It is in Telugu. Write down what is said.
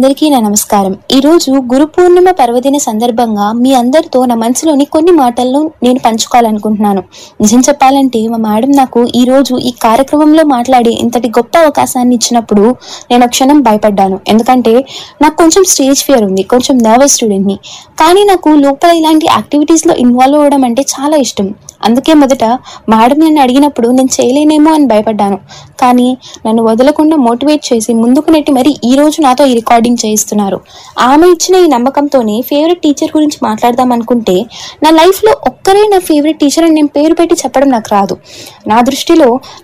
అందరికీ నా నమస్కారం ఈ రోజు గురు పూర్ణిమ పర్వదిన సందర్భంగా మీ అందరితో నా మనసులోని కొన్ని మాటలను నేను పంచుకోవాలనుకుంటున్నాను నిజం చెప్పాలంటే మా మేడం నాకు ఈ రోజు ఈ కార్యక్రమంలో మాట్లాడే ఇంతటి గొప్ప అవకాశాన్ని ఇచ్చినప్పుడు నేను ఒక క్షణం భయపడ్డాను ఎందుకంటే నాకు కొంచెం స్టేజ్ ఫియర్ ఉంది కొంచెం నర్వస్ స్టూడెంట్ని కానీ నాకు లోపల ఇలాంటి యాక్టివిటీస్లో ఇన్వాల్వ్ అవ్వడం అంటే చాలా ఇష్టం అందుకే మొదట మేడం నన్ను అడిగినప్పుడు నేను చేయలేనేమో అని భయపడ్డాను కానీ నన్ను వదలకుండా మోటివేట్ చేసి ముందుకు నెట్టి మరి ఈ రోజు నాతో ఈ రికార్డింగ్ చేయిస్తున్నారు ఆమె ఇచ్చిన ఈ నమ్మకంతోనే ఫేవరెట్ టీచర్ గురించి మాట్లాడదాం అనుకుంటే నా లైఫ్లో ఒక్కరే నా ఫేవరెట్ టీచర్ అని నేను పేరు పెట్టి చెప్పడం నాకు రాదు నా దృష్టిలో